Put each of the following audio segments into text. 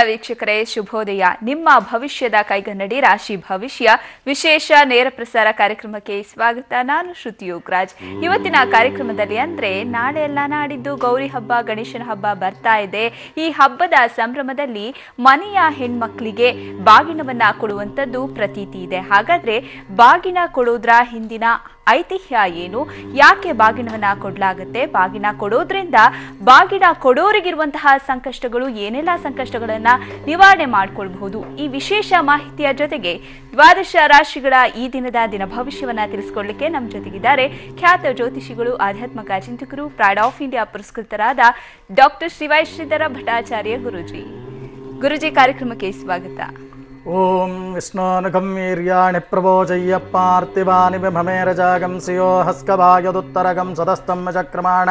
ವೀಕ್ಷಕರೇ ಶುಭೋದಯ ನಿಮ್ಮ ಭವಿಷ್ಯದ ಕೈಗನ್ನಡಿ ರಾಶಿ ಭವಿಷ್ಯ ವಿಶೇಷ ನೇರ ಪ್ರಸಾರ ಕಾರ್ಯಕ್ರಮಕ್ಕೆ ಸ್ವಾಗತ ನಾನು ಶ್ರುತಿ ಯೋಗರಾಜ್ ಇವತ್ತಿನ ಕಾರ್ಯಕ್ರಮದಲ್ಲಿ ಅಂದ್ರೆ ನಾಳೆ ಎಲ್ಲ ನಾಡಿದ್ದು ಗೌರಿ ಹಬ್ಬ ಗಣೇಶನ ಹಬ್ಬ ಬರ್ತಾ ಇದೆ ಈ ಹಬ್ಬದ ಸಂಭ್ರಮದಲ್ಲಿ ಮನೆಯ ಹೆಣ್ಮಕ್ಳಿಗೆ ಬಾಗಿನವನ್ನ ಕೊಡುವಂಥದ್ದು ಪ್ರತೀತಿ ಇದೆ ಹಾಗಾದ್ರೆ ಬಾಗಿನ ಕೊಡೋದ್ರ ಹಿಂದಿನ ಐತಿಹ್ಯ ಏನು ಯಾಕೆ ಬಾಗಿನವನ್ನ ಕೊಡ್ಲಾಗುತ್ತೆ ಬಾಗಿನ ಕೊಡೋದ್ರಿಂದ ಬಾಗಿನ ಕೊಡೋರಿಗಿರುವಂತಹ ಸಂಕಷ್ಟಗಳು ಏನೆಲ್ಲ ಸಂಕಷ್ಟಗಳನ್ನ ನಿವಾರಣೆ ಮಾಡ್ಕೊಳ್ಬಹುದು ಈ ವಿಶೇಷ ಮಾಹಿತಿಯ ಜೊತೆಗೆ ದ್ವಾದಶ ರಾಶಿಗಳ ಈ ದಿನದ ದಿನ ಭವಿಷ್ಯವನ್ನ ತಿಳಿಸ್ಕೊಡ್ಲಿಕ್ಕೆ ನಮ್ಮ ಜೊತೆಗಿದ್ದಾರೆ ಖ್ಯಾತ ಜ್ಯೋತಿಷಿಗಳು ಆಧ್ಯಾತ್ಮಿಕ ಚಿಂತಕರು ಪ್ರೈಡ್ ಆಫ್ ಇಂಡಿಯಾ ಪುರಸ್ಕೃತರಾದ ಡಾಕ್ಟರ್ ಶ್ರೀವಾಯ್ ಶ್ರೀಧರ ಭಟ್ಟಾಚಾರ್ಯ ಗುರುಜಿ ಗುರುಜಿ ಕಾರ್ಯಕ್ರಮಕ್ಕೆ ಸ್ವಾಗತ ಓಂ ವಿಷ್ಣೋನುಗಂವೀರ್ಯಾಣಿ ಪ್ರಭೋಜಯ್ಯ ಪಾರ್ಥಿವಾನಿ ಬಿಭಮೇರಜಾಗಂ ಸಿಯೋ ಹಸ್ಕಭಾಯದುತ್ತರಗಂ ಸದಸ್ತಂ ಚಕ್ರಮಾಣ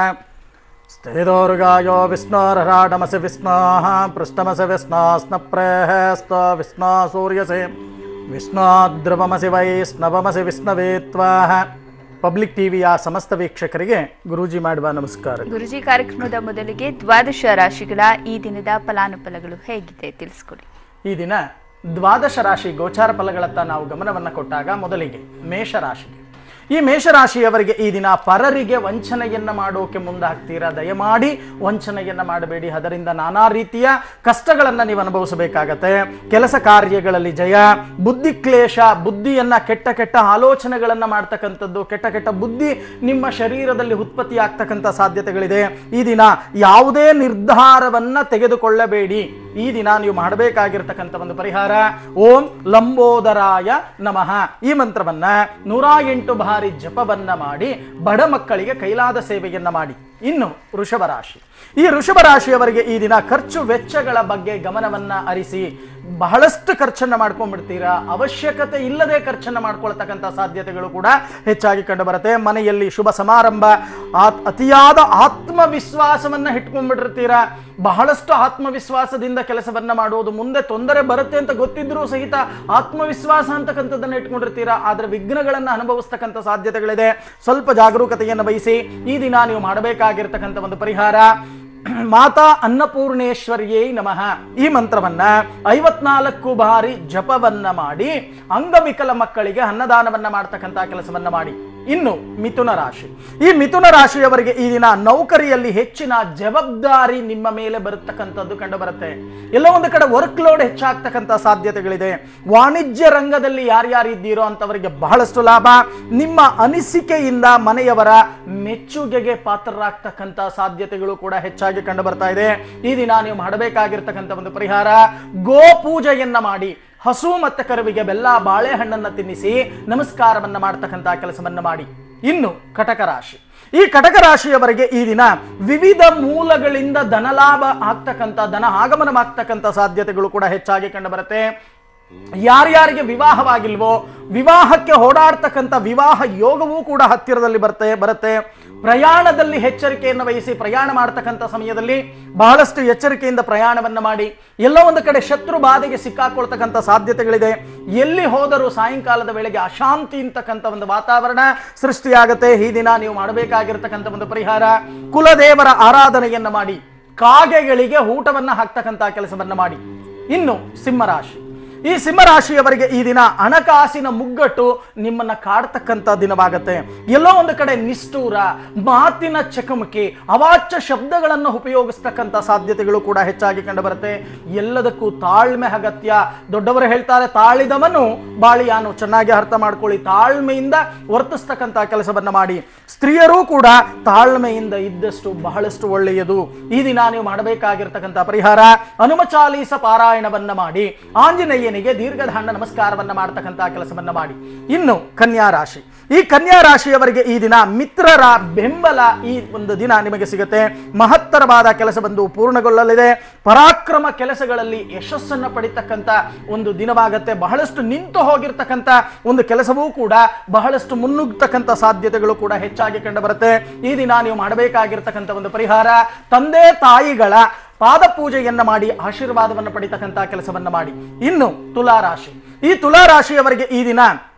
ಸ್ಥಿತೋರುಗಾಯೋ ವಿಷ್ಣೋರರಾಡಮಸಿ ವಿಷ್ಣೋಃ ಪೃಷ್ಠಮಸಿ ವಿಷ್ಣೋಸ್ನಪ್ರೇಹಸ್ತ ವಿಷ್ಣೋ ಸೂರ್ಯಸೆ ವಿಷ್ಣೋದ್ರವಮಸಿ ವೈಷ್ಣವಮಸಿ ವಿಷ್ಣವೇ ತ್ವಾಹ ಪಬ್ಲಿಕ್ ಟಿವಿಯ ಸಮಸ್ತ ವೀಕ್ಷಕರಿಗೆ ಗುರೂಜಿ ಮಾಡುವ ನಮಸ್ಕಾರ ಗುರುಜಿ ಕಾರ್ಯಕ್ರಮದ ಮೊದಲಿಗೆ ದ್ವಾದಶ ರಾಶಿಗಳ ಈ ದಿನದ ಫಲಾನುಫಲಗಳು ಹೇಗಿದೆ ತಿಳಿಸ್ಕೊಡಿ ಈ ದಿನ ದ್ವಾದಶ ರಾಶಿ ಗೋಚಾರ ಫಲಗಳತ್ತ ನಾವು ಗಮನವನ್ನು ಕೊಟ್ಟಾಗ ಮೊದಲಿಗೆ ಮೇಷರಾಶಿಗೆ ಈ ಮೇಷರಾಶಿಯವರಿಗೆ ಈ ದಿನ ಪರರಿಗೆ ವಂಚನೆಯನ್ನ ಮಾಡೋಕೆ ಮುಂದಾಗ್ತೀರಾ ದಯಮಾಡಿ ವಂಚನೆಯನ್ನ ಮಾಡಬೇಡಿ ಅದರಿಂದ ನಾನಾ ರೀತಿಯ ಕಷ್ಟಗಳನ್ನು ನೀವು ಅನುಭವಿಸಬೇಕಾಗತ್ತೆ ಕೆಲಸ ಕಾರ್ಯಗಳಲ್ಲಿ ಜಯ ಬುದ್ಧಿ ಕ್ಲೇಶ ಬುದ್ಧಿಯನ್ನ ಕೆಟ್ಟ ಕೆಟ್ಟ ಆಲೋಚನೆಗಳನ್ನ ಮಾಡ್ತಕ್ಕಂಥದ್ದು ಕೆಟ್ಟ ಕೆಟ್ಟ ಬುದ್ಧಿ ನಿಮ್ಮ ಶರೀರದಲ್ಲಿ ಉತ್ಪತ್ತಿ ಆಗ್ತಕ್ಕಂಥ ಸಾಧ್ಯತೆಗಳಿದೆ ಈ ದಿನ ಯಾವುದೇ ನಿರ್ಧಾರವನ್ನ ತೆಗೆದುಕೊಳ್ಳಬೇಡಿ ಈ ದಿನ ನೀವು ಮಾಡಬೇಕಾಗಿರ್ತಕ್ಕಂಥ ಒಂದು ಪರಿಹಾರ ಓಂ ಲಂಬೋದರಾಯ ನಮಃ ಈ ಮಂತ್ರವನ್ನ ನೂರ ಎಂಟು ಬಾರಿ ಜಪವನ್ನ ಮಾಡಿ ಬಡ ಮಕ್ಕಳಿಗೆ ಕೈಲಾದ ಸೇವೆಯನ್ನ ಮಾಡಿ ಇನ್ನು ವೃಷಭ ರಾಶಿ ಈ ವೃಷಭ ರಾಶಿಯವರಿಗೆ ಈ ದಿನ ಖರ್ಚು ವೆಚ್ಚಗಳ ಬಗ್ಗೆ ಗಮನವನ್ನ ಹರಿಸಿ ಬಹಳಷ್ಟು ಖರ್ಚನ್ನ ಮಾಡ್ಕೊಂಡ್ಬಿಡ್ತೀರಾ ಅವಶ್ಯಕತೆ ಇಲ್ಲದೆ ಖರ್ಚನ್ನ ಮಾಡ್ಕೊಳ್ತಕ್ಕಂಥ ಸಾಧ್ಯತೆಗಳು ಕೂಡ ಹೆಚ್ಚಾಗಿ ಕಂಡು ಬರುತ್ತೆ ಮನೆಯಲ್ಲಿ ಶುಭ ಸಮಾರಂಭ ಆತ್- ಅತಿಯಾದ ಆತ್ಮವಿಶ್ವಾಸವನ್ನ ಇಟ್ಕೊಂಡ್ಬಿಟ್ಟಿರ್ತೀರಾ ಬಹಳಷ್ಟು ಆತ್ಮವಿಶ್ವಾಸದಿಂದ ಕೆಲಸವನ್ನ ಮಾಡೋದು ಮುಂದೆ ತೊಂದರೆ ಬರುತ್ತೆ ಅಂತ ಗೊತ್ತಿದ್ರೂ ಸಹಿತ ಆತ್ಮವಿಶ್ವಾಸ ಅಂತಕ್ಕಂಥದ್ದನ್ನ ಇಟ್ಕೊಂಡಿರ್ತೀರಾ ಆದ್ರೆ ವಿಘ್ನಗಳನ್ನ ಅನುಭವಿಸ್ತಕ್ಕಂಥ ಸಾಧ್ಯತೆಗಳಿದೆ ಸ್ವಲ್ಪ ಜಾಗರೂಕತೆಯನ್ನು ವಹಿಸಿ ಈ ದಿನ ನೀವು ಮಾಡಬೇಕಾಗಿರ್ತಕ್ಕಂಥ ಒಂದು ಪರಿಹಾರ ಮಾತಾ ಅನ್ನಪೂರ್ಣೇಶ್ವರಿಯೇ ನಮಃ ಈ ಮಂತ್ರವನ್ನ ಐವತ್ನಾಲ್ಕು ಬಾರಿ ಜಪವನ್ನ ಮಾಡಿ ಅಂಗವಿಕಲ ಮಕ್ಕಳಿಗೆ ಅನ್ನದಾನವನ್ನ ಮಾಡ್ತಕ್ಕಂಥ ಕೆಲಸವನ್ನ ಮಾಡಿ ಇನ್ನು ಮಿಥುನ ರಾಶಿ ಈ ಮಿಥುನ ರಾಶಿಯವರಿಗೆ ಈ ದಿನ ನೌಕರಿಯಲ್ಲಿ ಹೆಚ್ಚಿನ ಜವಾಬ್ದಾರಿ ನಿಮ್ಮ ಮೇಲೆ ಬರತಕ್ಕಂಥದ್ದು ಕಂಡು ಬರುತ್ತೆ ಎಲ್ಲ ಒಂದು ಕಡೆ ವರ್ಕ್ ಲೋಡ್ ಹೆಚ್ಚಾಗ್ತಕ್ಕಂಥ ಸಾಧ್ಯತೆಗಳಿದೆ ವಾಣಿಜ್ಯ ರಂಗದಲ್ಲಿ ಯಾರ್ಯಾರು ಇದ್ದೀರೋ ಅಂತವರಿಗೆ ಬಹಳಷ್ಟು ಲಾಭ ನಿಮ್ಮ ಅನಿಸಿಕೆಯಿಂದ ಮನೆಯವರ ಮೆಚ್ಚುಗೆಗೆ ಪಾತ್ರರಾಗ್ತಕ್ಕಂಥ ಸಾಧ್ಯತೆಗಳು ಕೂಡ ಹೆಚ್ಚಾಗಿ ಕಂಡು ಬರ್ತಾ ಇದೆ ಈ ದಿನ ನೀವು ಮಾಡಬೇಕಾಗಿರ್ತಕ್ಕಂಥ ಒಂದು ಪರಿಹಾರ ಗೋ ಪೂಜೆಯನ್ನ ಮಾಡಿ ಹಸು ಮತ್ತೆ ಕರುವಿಗೆ ಬೆಲ್ಲ ಬಾಳೆಹಣ್ಣನ್ನ ತಿನ್ನಿಸಿ ನಮಸ್ಕಾರವನ್ನ ಮಾಡ್ತಕ್ಕಂಥ ಕೆಲಸವನ್ನ ಮಾಡಿ ಇನ್ನು ಕಟಕ ರಾಶಿ ಈ ಕಟಕ ರಾಶಿಯವರೆಗೆ ಈ ದಿನ ವಿವಿಧ ಮೂಲಗಳಿಂದ ಧನಲಾಭ ಆಗ್ತಕ್ಕಂಥ ಧನ ಆಗಮನವಾಗ್ತಕ್ಕಂಥ ಸಾಧ್ಯತೆಗಳು ಕೂಡ ಹೆಚ್ಚಾಗಿ ಕಂಡು ಬರುತ್ತೆ ಯಾರ್ಯಾರಿಗೆ ವಿವಾಹವಾಗಿಲ್ವೋ ವಿವಾಹಕ್ಕೆ ಓಡಾಡ್ತಕ್ಕಂಥ ವಿವಾಹ ಯೋಗವೂ ಕೂಡ ಹತ್ತಿರದಲ್ಲಿ ಬರುತ್ತೆ ಬರುತ್ತೆ ಪ್ರಯಾಣದಲ್ಲಿ ಎಚ್ಚರಿಕೆಯನ್ನು ವಹಿಸಿ ಪ್ರಯಾಣ ಮಾಡ್ತಕ್ಕಂಥ ಸಮಯದಲ್ಲಿ ಬಹಳಷ್ಟು ಎಚ್ಚರಿಕೆಯಿಂದ ಪ್ರಯಾಣವನ್ನ ಮಾಡಿ ಎಲ್ಲೋ ಒಂದು ಕಡೆ ಶತ್ರು ಬಾಧೆಗೆ ಸಿಕ್ಕಾಕೊಳ್ತಕ್ಕಂಥ ಸಾಧ್ಯತೆಗಳಿದೆ ಎಲ್ಲಿ ಹೋದರೂ ಸಾಯಂಕಾಲದ ವೇಳೆಗೆ ಅಶಾಂತಿ ಅಂತಕ್ಕಂಥ ಒಂದು ವಾತಾವರಣ ಸೃಷ್ಟಿಯಾಗುತ್ತೆ ಈ ದಿನ ನೀವು ಮಾಡಬೇಕಾಗಿರ್ತಕ್ಕಂಥ ಒಂದು ಪರಿಹಾರ ಕುಲದೇವರ ಆರಾಧನೆಯನ್ನ ಮಾಡಿ ಕಾಗೆಗಳಿಗೆ ಊಟವನ್ನ ಹಾಕ್ತಕ್ಕಂಥ ಕೆಲಸವನ್ನ ಮಾಡಿ ಇನ್ನು ಸಿಂಹರಾಶಿ ಈ ಸಿಂಹರಾಶಿಯವರಿಗೆ ಈ ದಿನ ಹಣಕಾಸಿನ ಮುಗ್ಗಟ್ಟು ನಿಮ್ಮನ್ನ ಕಾಡ್ತಕ್ಕಂಥ ದಿನವಾಗತ್ತೆ ಎಲ್ಲೋ ಒಂದು ಕಡೆ ನಿಷ್ಠೂರ ಮಾತಿನ ಚಕಮಕಿ ಅವಾಚ್ಯ ಶಬ್ದಗಳನ್ನು ಉಪಯೋಗಿಸ್ತಕ್ಕಂಥ ಸಾಧ್ಯತೆಗಳು ಕೂಡ ಹೆಚ್ಚಾಗಿ ಕಂಡು ಬರುತ್ತೆ ಎಲ್ಲದಕ್ಕೂ ತಾಳ್ಮೆ ಅಗತ್ಯ ದೊಡ್ಡವರು ಹೇಳ್ತಾರೆ ತಾಳಿದವನು ಬಾಳಿಯಾನು ಚೆನ್ನಾಗಿ ಅರ್ಥ ಮಾಡ್ಕೊಳ್ಳಿ ತಾಳ್ಮೆಯಿಂದ ವರ್ತಿಸ್ತಕ್ಕಂಥ ಕೆಲಸವನ್ನ ಮಾಡಿ ಸ್ತ್ರೀಯರೂ ಕೂಡ ತಾಳ್ಮೆಯಿಂದ ಇದ್ದಷ್ಟು ಬಹಳಷ್ಟು ಒಳ್ಳೆಯದು ಈ ದಿನ ನೀವು ಮಾಡಬೇಕಾಗಿರ್ತಕ್ಕಂಥ ಪರಿಹಾರ ಹನುಮ ಚಾಲೀಸ ಪಾರಾಯಣವನ್ನ ಮಾಡಿ ಆಂಜನೇಯನಿಗೆ ದೀರ್ಘದಾಂಡ ನಮಸ್ಕಾರವನ್ನ ಮಾಡ್ತಕ್ಕಂಥ ಕೆಲಸವನ್ನ ಮಾಡಿ ಇನ್ನು ಕನ್ಯಾ ರಾಶಿ ಈ ಕನ್ಯಾ ರಾಶಿಯವರಿಗೆ ಈ ದಿನ ಮಿತ್ರರ ಬೆಂಬಲ ಈ ಒಂದು ದಿನ ನಿಮಗೆ ಸಿಗುತ್ತೆ ಮಹತ್ತರವಾದ ಕೆಲಸ ಬಂದು ಪೂರ್ಣಗೊಳ್ಳಲಿದೆ ಪರಾಕ್ರಮ ಕೆಲಸಗಳಲ್ಲಿ ಯಶಸ್ಸನ್ನ ಪಡಿತಕ್ಕಂಥ ಒಂದು ದಿನವಾಗತ್ತೆ ಬಹಳಷ್ಟು ನಿಂತು ಹೋಗಿರ್ತಕ್ಕಂಥ ಒಂದು ಕೆಲಸವೂ ಕೂಡ ಬಹಳಷ್ಟು ಮುನ್ನುಗ್ತಕ್ಕಂಥ ಸಾಧ್ಯತೆಗಳು ಕೂಡ ಹೆಚ್ಚಾಗಿ ಕಂಡು ಬರುತ್ತೆ ಈ ದಿನ ನೀವು ಮಾಡಬೇಕಾಗಿರ್ತಕ್ಕಂಥ ಒಂದು ಪರಿಹಾರ ತಂದೆ ತಾಯಿಗಳ ಪಾದ ಪೂಜೆಯನ್ನ ಮಾಡಿ ಆಶೀರ್ವಾದವನ್ನು ಪಡಿತಕ್ಕಂಥ ಕೆಲಸವನ್ನ ಮಾಡಿ ಇನ್ನು ತುಲಾರಾಶಿ ಈ ತುಲಾರಾಶಿಯವರಿಗೆ ಈ ದಿನ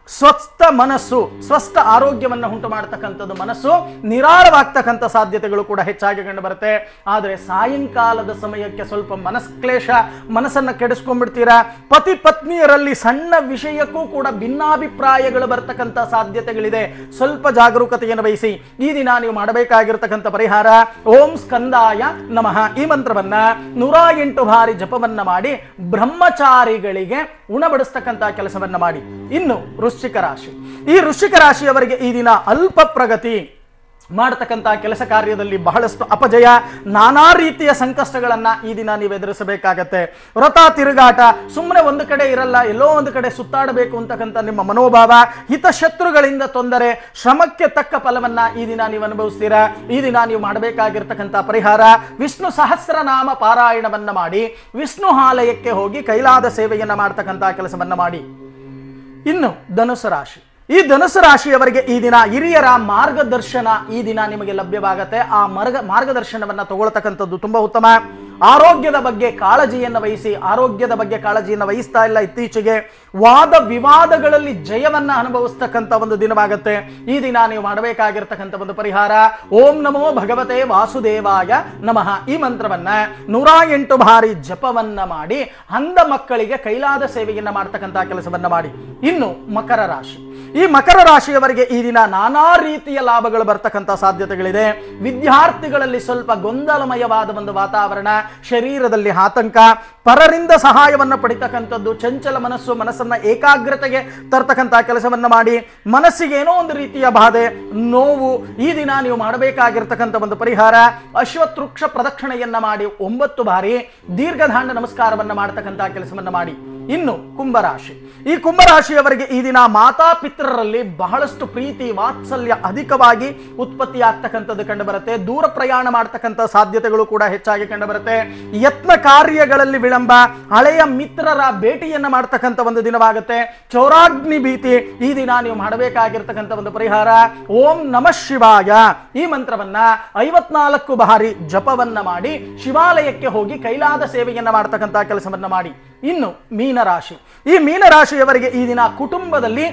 ಸ್ವಸ್ಥ ಮನಸ್ಸು ಸ್ವಸ್ಥ ಆರೋಗ್ಯವನ್ನು ಉಂಟು ಮಾಡತಕ್ಕಂಥದ್ದು ಮನಸ್ಸು ನಿರಾಳವಾಗ್ತಕ್ಕಂಥ ಸಾಧ್ಯತೆಗಳು ಕೂಡ ಹೆಚ್ಚಾಗಿ ಕಂಡು ಬರುತ್ತೆ ಆದರೆ ಸಾಯಂಕಾಲದ ಸಮಯಕ್ಕೆ ಸ್ವಲ್ಪ ಮನಸ್ಕ್ಲೇಶ ಮನಸ್ಸನ್ನ ಕೆಡಿಸ್ಕೊಂಡ್ಬಿಡ್ತೀರಾ ಪತಿ ಪತ್ನಿಯರಲ್ಲಿ ಸಣ್ಣ ವಿಷಯಕ್ಕೂ ಕೂಡ ಭಿನ್ನಾಭಿಪ್ರಾಯಗಳು ಬರ್ತಕ್ಕಂಥ ಸಾಧ್ಯತೆಗಳಿದೆ ಸ್ವಲ್ಪ ಜಾಗರೂಕತೆಯನ್ನು ವಹಿಸಿ ಈ ದಿನ ನೀವು ಮಾಡಬೇಕಾಗಿರ್ತಕ್ಕಂಥ ಪರಿಹಾರ ಓಂ ಸ್ಕಂದಾಯ ನಮಃ ಈ ಮಂತ್ರವನ್ನ ನೂರ ಎಂಟು ಬಾರಿ ಜಪವನ್ನ ಮಾಡಿ ಬ್ರಹ್ಮಚಾರಿಗಳಿಗೆ ಉಣಬಡಿಸ್ತಕ್ಕಂಥ ಕೆಲಸವನ್ನ ಮಾಡಿ ಇನ್ನು ವೃಶ್ಚಿಕ ರಾಶಿ ಈ ವೃಶ್ಚಿಕ ರಾಶಿಯವರಿಗೆ ಈ ದಿನ ಅಲ್ಪ ಪ್ರಗತಿ ಮಾಡತಕ್ಕಂಥ ಕೆಲಸ ಕಾರ್ಯದಲ್ಲಿ ಬಹಳಷ್ಟು ಅಪಜಯ ನಾನಾ ರೀತಿಯ ಸಂಕಷ್ಟಗಳನ್ನ ಈ ದಿನ ನೀವು ಎದುರಿಸಬೇಕಾಗತ್ತೆ ವ್ರತ ತಿರುಗಾಟ ಸುಮ್ಮನೆ ಒಂದು ಕಡೆ ಇರಲ್ಲ ಎಲ್ಲೋ ಒಂದು ಕಡೆ ಸುತ್ತಾಡಬೇಕು ಅಂತಕ್ಕಂಥ ನಿಮ್ಮ ಮನೋಭಾವ ಹಿತಶತ್ರುಗಳಿಂದ ತೊಂದರೆ ಶ್ರಮಕ್ಕೆ ತಕ್ಕ ಫಲವನ್ನ ಈ ದಿನ ನೀವು ಅನುಭವಿಸ್ತೀರಾ ಈ ದಿನ ನೀವು ಮಾಡಬೇಕಾಗಿರ್ತಕ್ಕಂಥ ಪರಿಹಾರ ವಿಷ್ಣು ಸಹಸ್ರನಾಮ ಪಾರಾಯಣವನ್ನ ಮಾಡಿ ವಿಷ್ಣು ಆಲಯಕ್ಕೆ ಹೋಗಿ ಕೈಲಾದ ಸೇವೆಯನ್ನ ಮಾಡ್ತಕ್ಕಂಥ ಕೆಲಸವನ್ನ ಮಾಡಿ ಇನ್ನು ಧನುಸು ರಾಶಿ ಈ ಧನುಸು ರಾಶಿಯವರಿಗೆ ಈ ದಿನ ಹಿರಿಯರ ಮಾರ್ಗದರ್ಶನ ಈ ದಿನ ನಿಮಗೆ ಲಭ್ಯವಾಗತ್ತೆ ಆ ಮಾರ್ಗ ಮಾರ್ಗದರ್ಶನವನ್ನ ತಗೊಳ್ತಕ್ಕಂಥದ್ದು ತುಂಬಾ ಉತ್ತಮ ಆರೋಗ್ಯದ ಬಗ್ಗೆ ಕಾಳಜಿಯನ್ನು ವಹಿಸಿ ಆರೋಗ್ಯದ ಬಗ್ಗೆ ಕಾಳಜಿಯನ್ನು ವಹಿಸ್ತಾ ಇಲ್ಲ ಇತ್ತೀಚೆಗೆ ವಾದ ವಿವಾದಗಳಲ್ಲಿ ಜಯವನ್ನ ಅನುಭವಿಸ್ತಕ್ಕಂಥ ಒಂದು ದಿನವಾಗತ್ತೆ ಈ ದಿನ ನೀವು ಮಾಡಬೇಕಾಗಿರ್ತಕ್ಕಂಥ ಒಂದು ಪರಿಹಾರ ಓಂ ನಮೋ ಭಗವತೆ ವಾಸುದೇವಾಯ ನಮಃ ಈ ಮಂತ್ರವನ್ನ ನೂರ ಎಂಟು ಬಾರಿ ಜಪವನ್ನ ಮಾಡಿ ಅಂಧ ಮಕ್ಕಳಿಗೆ ಕೈಲಾದ ಸೇವೆಯನ್ನ ಮಾಡ್ತಕ್ಕಂಥ ಕೆಲಸವನ್ನ ಮಾಡಿ ಇನ್ನು ಮಕರ ರಾಶಿ ಈ ಮಕರ ರಾಶಿಯವರಿಗೆ ಈ ದಿನ ನಾನಾ ರೀತಿಯ ಲಾಭಗಳು ಬರ್ತಕ್ಕಂಥ ಸಾಧ್ಯತೆಗಳಿದೆ ವಿದ್ಯಾರ್ಥಿಗಳಲ್ಲಿ ಸ್ವಲ್ಪ ಗೊಂದಲಮಯವಾದ ಒಂದು ವಾತಾವರಣ ಶರೀರದಲ್ಲಿ ಆತಂಕ ಪರರಿಂದ ಸಹಾಯವನ್ನು ಪಡಿತಕ್ಕಂಥದ್ದು ಚಂಚಲ ಮನಸ್ಸು ಮನಸ್ಸನ್ನ ಏಕಾಗ್ರತೆಗೆ ತರ್ತಕ್ಕಂಥ ಕೆಲಸವನ್ನ ಮಾಡಿ ಮನಸ್ಸಿಗೆ ಏನೋ ಒಂದು ರೀತಿಯ ಬಾಧೆ ನೋವು ಈ ದಿನ ನೀವು ಮಾಡಬೇಕಾಗಿರ್ತಕ್ಕಂಥ ಒಂದು ಪರಿಹಾರ ಅಶ್ವತ್ಥವೃಕ್ಷ ಪ್ರದಕ್ಷಿಣೆಯನ್ನ ಮಾಡಿ ಒಂಬತ್ತು ಬಾರಿ ದೀರ್ಘದಾಂಡ ನಮಸ್ಕಾರವನ್ನ ಮಾಡತಕ್ಕಂಥ ಕೆಲಸವನ್ನ ಮಾಡಿ ಇನ್ನು ಕುಂಭರಾಶಿ ಈ ಕುಂಭರಾಶಿಯವರಿಗೆ ಈ ದಿನ ಮಾತಾಪಿತರರಲ್ಲಿ ಬಹಳಷ್ಟು ಪ್ರೀತಿ ವಾತ್ಸಲ್ಯ ಅಧಿಕವಾಗಿ ಉತ್ಪತ್ತಿ ಆಗ್ತಕ್ಕಂಥದ್ದು ಕಂಡು ಬರುತ್ತೆ ದೂರ ಪ್ರಯಾಣ ಮಾಡ್ತಕ್ಕಂಥ ಸಾಧ್ಯತೆಗಳು ಕೂಡ ಹೆಚ್ಚಾಗಿ ಕಂಡು ಬರುತ್ತೆ ಯತ್ನ ಕಾರ್ಯಗಳಲ್ಲಿ ವಿಳಂಬ ಹಳೆಯ ಮಿತ್ರರ ಭೇಟಿಯನ್ನ ಮಾಡ್ತಕ್ಕಂಥ ಒಂದು ದಿನವಾಗುತ್ತೆ ಚೌರಾಗ್ನಿ ಭೀತಿ ಈ ದಿನ ನೀವು ಮಾಡಬೇಕಾಗಿರ್ತಕ್ಕಂಥ ಒಂದು ಪರಿಹಾರ ಓಂ ನಮಃ ಶಿವಾಯ ಈ ಮಂತ್ರವನ್ನ ಐವತ್ನಾಲ್ಕು ಬಾರಿ ಜಪವನ್ನ ಮಾಡಿ ಶಿವಾಲಯಕ್ಕೆ ಹೋಗಿ ಕೈಲಾದ ಸೇವೆಯನ್ನ ಮಾಡ್ತಕ್ಕಂಥ ಕೆಲಸವನ್ನ ಮಾಡಿ ಇನ್ನು ಮೀನರಾಶಿ ಈ ಮೀನರಾಶಿಯವರಿಗೆ ಈ ದಿನ ಕುಟುಂಬದಲ್ಲಿ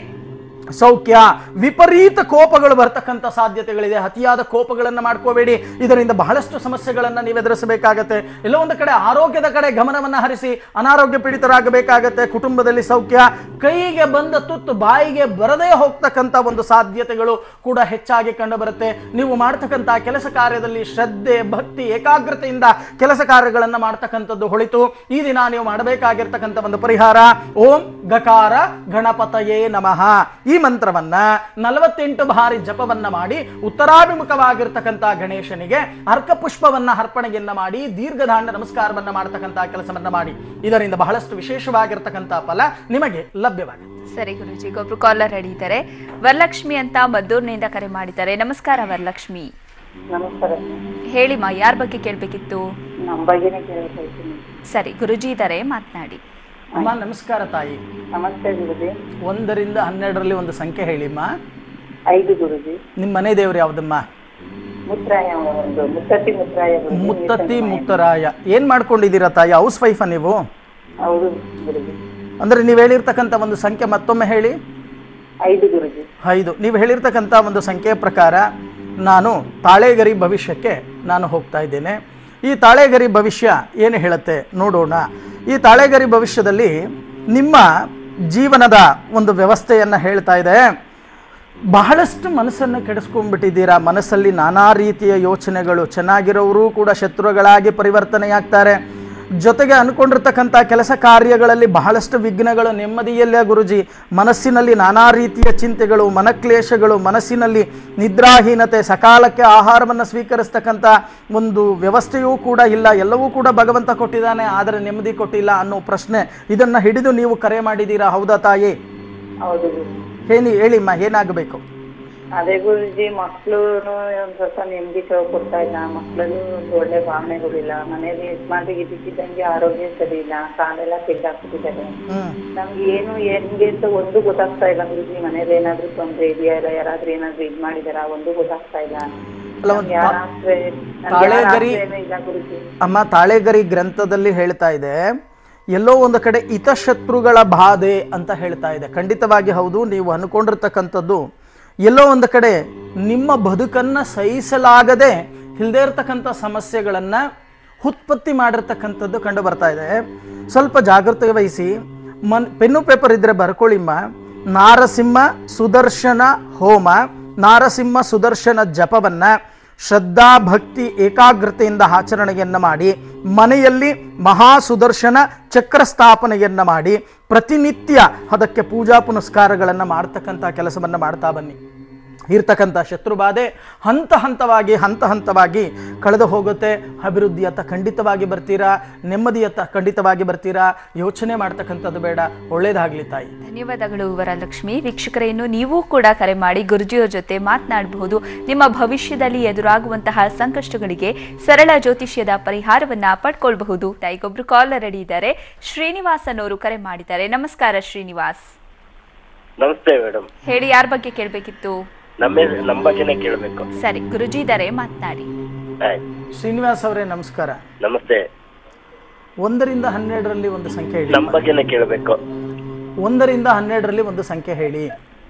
ಸೌಖ್ಯ ವಿಪರೀತ ಕೋಪಗಳು ಬರ್ತಕ್ಕಂಥ ಸಾಧ್ಯತೆಗಳಿದೆ ಅತಿಯಾದ ಕೋಪಗಳನ್ನು ಮಾಡ್ಕೋಬೇಡಿ ಇದರಿಂದ ಬಹಳಷ್ಟು ಸಮಸ್ಯೆಗಳನ್ನು ನೀವು ಎದುರಿಸಬೇಕಾಗತ್ತೆ ಎಲ್ಲೋ ಒಂದು ಕಡೆ ಆರೋಗ್ಯದ ಕಡೆ ಗಮನವನ್ನು ಹರಿಸಿ ಅನಾರೋಗ್ಯ ಪೀಡಿತರಾಗಬೇಕಾಗತ್ತೆ ಕುಟುಂಬದಲ್ಲಿ ಸೌಖ್ಯ ಕೈಗೆ ಬಂದ ತುತ್ತು ಬಾಯಿಗೆ ಬರದೇ ಹೋಗ್ತಕ್ಕಂಥ ಒಂದು ಸಾಧ್ಯತೆಗಳು ಕೂಡ ಹೆಚ್ಚಾಗಿ ಕಂಡು ಬರುತ್ತೆ ನೀವು ಮಾಡ್ತಕ್ಕಂಥ ಕೆಲಸ ಕಾರ್ಯದಲ್ಲಿ ಶ್ರದ್ಧೆ ಭಕ್ತಿ ಏಕಾಗ್ರತೆಯಿಂದ ಕೆಲಸ ಕಾರ್ಯಗಳನ್ನು ಮಾಡ್ತಕ್ಕಂಥದ್ದು ಹೊಳಿತು ಈ ದಿನ ನೀವು ಮಾಡಬೇಕಾಗಿರ್ತಕ್ಕಂಥ ಒಂದು ಪರಿಹಾರ ಓಂ ಗಕಾರ ಗಣಪತಯೇ ನಮಃ ಈ ಮಂತ್ರವನ್ನ ನಲವತ್ತೆಂಟು ಬಾರಿ ಜಪವನ್ನ ಮಾಡಿ ಉತ್ತರಾಭಿಮುಖವಾಗಿರ್ತಕ್ಕಂಥ ಗಣೇಶನಿಗೆ ಅರ್ಕ ಪುಷ್ಪವನ್ನ ಅರ್ಪಣೆಯನ್ನ ಮಾಡಿ ದೀರ್ಘದಾಂಡ ನಮಸ್ಕಾರವನ್ನ ಮಾಡತಕ್ಕಂಥ ಕೆಲಸವನ್ನ ಮಾಡಿ ಇದರಿಂದ ಬಹಳಷ್ಟು ವಿಶೇಷವಾಗಿರ್ತಕ್ಕಂಥ ಫಲ ನಿಮಗೆ ಲಭ್ಯವಾಗುತ್ತೆ ಸರಿ ಗುರುಜಿ ಒಬ್ರು ಕಾಲರ್ ರೆಡಿ ಇದ್ದಾರೆ ವರಲಕ್ಷ್ಮಿ ಅಂತ ಮದ್ದೂರಿನಿಂದ ಕರೆ ಮಾಡಿದ್ದಾರೆ ನಮಸ್ಕಾರ ವರಲಕ್ಷ್ಮಿ ನಮಸ್ಕಾರ ಹೇಳಿಮ್ಮ ಯಾರ ಬಗ್ಗೆ ಕೇಳಬೇಕಿತ್ತು ನಮ್ಮ ಬಗ್ಗೆನೇ ಕೇಳಬೇಕಿದ್ದೀನಿ ಸರಿ ಗುರುಜಿ ಇದ್ದಾರೆ ಮಾತನಾಡಿ ಅಮ್ಮ ನಮಸ್ಕಾರ ತಾಯಿ ನಮಸ್ತೆ ಗುರುಜಿ ಒಂದರಿಂದ ಹನ್ನೆರಡರಲ್ಲಿ ಒಂದು ಸಂಖ್ಯೆ ಹೇಳಿಮ್ಮ ಐದು ಗುರುಜಿ ನಿಮ್ಮ ಮನೆ ದೇವ್ರು ಯಾವ್ದಮ್ಮ ಮುತ್ರಾಯ ಒಂದು ಮುತ್ತತ್ತಿ ಮುತ್ರಾಯ ಗುರುಜಿ ಮುತ್ತತ್ತಿ ಮುತ್ತರಾಯ ಏನ್ ಮಾಡ್ಕೊಂಡಿದ್ದೀರಾ ತಾಯಿ ಹೌಸ್ ವೈಫಾ ನೀವು ಹೌದು ಗುರುಜಿ ಅಂದ್ರೆ ನೀವು ಹೇಳಿರ್ತಕ್ಕಂಥ ಒಂದು ಸಂಖ್ಯೆ ಮತ್ತೊಮ್ಮೆ ಹೇಳಿ ಐದು ಗುರುಜಿ ಐದು ನೀವು ಹೇಳಿರ್ತಕ್ಕಂಥ ಒಂದು ಸಂಖ್ಯೆಯ ಪ್ರಕಾರ ನಾನು ತಾಳೆಗರಿ ಭವಿಷ್ಯಕ್ಕೆ ನಾನು ಹೋಗ್ತಾ ಇದ್ದೇನೆ ಈ ತಾಳೆಗರಿ ಭವಿಷ್ಯ ಏನು ಹೇಳುತ್ತೆ ನೋಡೋಣ ಈ ತಾಳೆಗರಿ ಭವಿಷ್ಯದಲ್ಲಿ ನಿಮ್ಮ ಜೀವನದ ಒಂದು ವ್ಯವಸ್ಥೆಯನ್ನು ಹೇಳ್ತಾ ಇದೆ ಬಹಳಷ್ಟು ಮನಸ್ಸನ್ನು ಕೆಡಿಸ್ಕೊಂಡ್ಬಿಟ್ಟಿದ್ದೀರಾ ಮನಸ್ಸಲ್ಲಿ ನಾನಾ ರೀತಿಯ ಯೋಚನೆಗಳು ಚೆನ್ನಾಗಿರೋರು ಕೂಡ ಶತ್ರುಗಳಾಗಿ ಪರಿವರ್ತನೆಯಾಗ್ತಾರೆ ಜೊತೆಗೆ ಅನ್ಕೊಂಡಿರ್ತಕ್ಕಂಥ ಕೆಲಸ ಕಾರ್ಯಗಳಲ್ಲಿ ಬಹಳಷ್ಟು ವಿಘ್ನಗಳು ನೆಮ್ಮದಿಯಲ್ಲೇ ಗುರುಜಿ ಮನಸ್ಸಿನಲ್ಲಿ ನಾನಾ ರೀತಿಯ ಚಿಂತೆಗಳು ಮನಕ್ಲೇಶಗಳು ಮನಸ್ಸಿನಲ್ಲಿ ನಿದ್ರಾಹೀನತೆ ಸಕಾಲಕ್ಕೆ ಆಹಾರವನ್ನು ಸ್ವೀಕರಿಸ್ತಕ್ಕಂಥ ಒಂದು ವ್ಯವಸ್ಥೆಯೂ ಕೂಡ ಇಲ್ಲ ಎಲ್ಲವೂ ಕೂಡ ಭಗವಂತ ಕೊಟ್ಟಿದ್ದಾನೆ ಆದರೆ ನೆಮ್ಮದಿ ಕೊಟ್ಟಿಲ್ಲ ಅನ್ನೋ ಪ್ರಶ್ನೆ ಇದನ್ನು ಹಿಡಿದು ನೀವು ಕರೆ ಮಾಡಿದ್ದೀರಾ ಹೌದಾ ತಾಯಿ ಹೌದು ಗುರುಜಿ ಹೇಳಿ ಹೇಳಿಮ್ಮ ಏನಾಗಬೇಕು ಅದೇ ಗುರುಜಿ ಮಕ್ಳು ಒಂದ್ ಸ್ವಲ್ಪ ನೆಮ್ಮದಿ ಕೊಡ್ತಾ ಇಲ್ಲ ಮಕ್ಳಲ್ಲೂ ಒಂದು ಒಳ್ಳೆ ಭಾವನೆಗಳಿಲ್ಲ ಮನೇಲಿ ಯಜಮಾನ್ರಿಗೆ ಇದ್ದಕ್ಕಿದ್ದಂಗೆ ಆರೋಗ್ಯ ಸರಿ ಇಲ್ಲ ಕಾಲೆಲ್ಲ ತೆಗ್ದಾಕ್ಬಿಟ್ಟಿದ್ದಾರೆ ಹ್ಮ್ ನಮ್ಗೆ ಏನು ಹೆಂಗೆ ಅಂತ ಒಂದು ಗೊತ್ತಾಗ್ತಾ ಇಲ್ಲ ಗುರುಜಿ ಮನೇಲಿ ಏನಾದ್ರೂ ತೊಂದ್ರೆ ಇದೆಯಾ ಇಲ್ಲ ಯಾರಾದ್ರೂ ಏನಾದ್ರೂ ಇದ್ ಮಾಡಿದಾರ ಒಂದು ಗೊತ್ತಾಗ್ತಾ ಇಲ್ಲ ಅಲ್ಲ, ಒಂದು ನಮ್ಗೆ ಯಾರ ಆಶ್ರಯ- ನಮ್ಗೆ ಯಾರ ತಾಳೆಗರಿ- ಆಶ್ರಯನೂ ಇಲ್ಲ ಗುರುಜಿ ಅಮ್ಮ ತಾಳೆಗರಿ ಗ್ರಂಥದಲ್ಲಿ ಹೇಳ್ತಾ ಇದೆ ಎಲ್ಲೋ ಒಂದು ಕಡೆ ಹಿತಶತ್ರುಗಳ ಬಾಧೆ ಅಂತ ಹೇಳ್ತಾ ಇದೆ ಖಂಡಿತವಾಗಿ ಹೌದು ನೀವು ಅನ್ಕೊಂಡಿರ್ತಕ್ಕಂಥದ್ದು ಎಲ್ಲೋ ಒಂದು ಕಡೆ ನಿಮ್ಮ ಬದುಕನ್ನು ಸಹಿಸಲಾಗದೆ ಇಲ್ಲದೇ ಇರತಕ್ಕಂಥ ಸಮಸ್ಯೆಗಳನ್ನು ಉತ್ಪತ್ತಿ ಮಾಡಿರ್ತಕ್ಕಂಥದ್ದು ಕಂಡು ಬರ್ತಾ ಇದೆ ಸ್ವಲ್ಪ ಜಾಗೃತಿ ವಹಿಸಿ ಮನ್ ಪೆನ್ನು ಪೇಪರ್ ಇದ್ರೆ ಬರ್ಕೊಳ್ಳಿಮ್ಮ ನಾರಸಿಂಹ ಸುದರ್ಶನ ಹೋಮ ನಾರಸಿಂಹ ಸುದರ್ಶನ ಜಪವನ್ನ ಶ್ರದ್ಧಾ ಭಕ್ತಿ ಏಕಾಗ್ರತೆಯಿಂದ ಆಚರಣೆಯನ್ನ ಮಾಡಿ ಮನೆಯಲ್ಲಿ ಮಹಾ ಸುದರ್ಶನ ಚಕ್ರ ಸ್ಥಾಪನೆಯನ್ನ ಮಾಡಿ ಪ್ರತಿನಿತ್ಯ ಅದಕ್ಕೆ ಪೂಜಾ ಪುನಸ್ಕಾರಗಳನ್ನು ಮಾಡ್ತಕ್ಕಂಥ ಕೆಲಸವನ್ನು ಮಾಡ್ತಾ ಬನ್ನಿ ಇರ್ತಕ್ಕಂಥ ಶತ್ರುಬಾಧೆ ಹಂತ ಹಂತವಾಗಿ ಹಂತ ಹಂತವಾಗಿ ಕಳೆದು ಹೋಗುತ್ತೆ ಅಭಿವೃದ್ಧಿಯತ್ತ ಖಂಡಿತವಾಗಿ ಬರ್ತೀರಾ ನೆಮ್ಮದಿಯತ್ತ ಖಂಡಿತವಾಗಿ ಬರ್ತೀರಾ ಯೋಚನೆ ಮಾಡ್ತಕ್ಕಂಥದ್ದು ಬೇಡ ಒಳ್ಳೇದಾಗ್ಲಿ ತಾಯಿ ಧನ್ಯವಾದಗಳು ವರಲಕ್ಷ್ಮಿ ವೀಕ್ಷಕರೇ ಇನ್ನು ನೀವು ಕೂಡ ಕರೆ ಮಾಡಿ ಗುರುಜಿಯವರ ಜೊತೆ ಮಾತನಾಡಬಹುದು ನಿಮ್ಮ ಭವಿಷ್ಯದಲ್ಲಿ ಎದುರಾಗುವಂತಹ ಸಂಕಷ್ಟಗಳಿಗೆ ಸರಳ ಜ್ಯೋತಿಷ್ಯದ ಪರಿಹಾರವನ್ನ ಪಡ್ಕೊಳ್ಬಹುದು ತಾಯಿಗೊಬ್ರು ಕಾಲರ್ ರೆಡಿ ಇದ್ದಾರೆ ಶ್ರೀನಿವಾಸ್ ಅನ್ನೋರು ಕರೆ ಮಾಡಿದ್ದಾರೆ ನಮಸ್ಕಾರ ಶ್ರೀನಿವಾಸ್ ನಮಸ್ತೆ ಮೇಡಮ್ ಹೇಳಿ ಯಾರ ಬಗ್ಗೆ ಕೇಳಬೇಕಿತ್ತು ನಮ್ಮ ನಮ್ಮ ಬಗ್ಗೆನೇ ಕೇಳಬೇಕು ಸರಿ ಗುರುಜಿ ಇದ್ದಾರೆ ಮಾತನಾಡಿ ಆಯ್ತು ಶ್ರೀನಿವಾಸ್ ಅವರೇ ನಮಸ್ಕಾರ ನಮಸ್ತೆ ಒಂದರಿಂದ ಹನ್ನೆರಡರಲ್ಲಿ ಒಂದು ಸಂಖ್ಯೆ ಹೇಳಿ ನಮ್ಮ ಬಗ್ಗೆನೇ ಕೇಳಬೇಕು ಒಂದರಿಂದ ಹನ್ನೆರಡರಲ್ಲಿ ಒಂದು ಸಂಖ್ಯೆ ಹೇಳಿ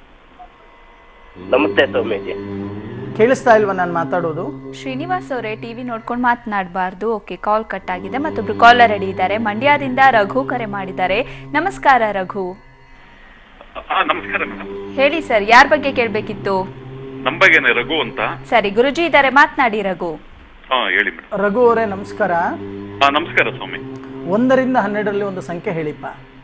ನಮಸ್ತೆ ಸ್ವಾಮೀಜಿ ಕೇಳಿಸ್ತಾ ಇಲ್ವಾ ನಾನು ಮಾತಾಡೋದು ಶ್ರೀನಿವಾಸ್ ಅವರೇ ಟಿವಿ ನೋಡ್ಕೊಂಡು ಮಾತನಾಡಬಾರ್ದು ಓಕೆ ಕಾಲ್ ಕಟ್ ಆಗಿದೆ ಮತ್ತೊಬ್ರು ಕಾಲರ್ ರೆಡಿ ಇದ್ದಾರೆ ಮಂಡ್ಯದಿಂದ ರಘು ಕರೆ ಮಾಡಿದ್ದಾರೆ ನಮಸ್ಕಾರ ರಘು ಹಾ ನಮಸ್ಕಾರ ಮೇಡಮ್ ಹೇಳಿ ಸರ್ ಯಾರ ಬಗ್ಗೆ ಕೇಳಬೇಕಿತ್ತು ನಮ್ಮ ಬಗ್ಗೆನೆ ರಘು ಅಂತ ಸರಿ ಗುರುಜಿ ಇದ್ದಾರೆ ಮಾತನಾಡಿ ರಘು ಹಾ ಹೇಳಿ ಮೇಡಮ್ ರಘು ಅವರೇ ನಮಸ್ಕಾರ ಹಾ ನಮಸ್ಕಾರ ಸ್ವಾಮಿ ಒಂದರಿಂದ ಹನ್ನೆರಡರಲ್ಲಿ ಒಂದು ಸಂಖ್ಯೆ ಹೇಳಿಪ್ಪ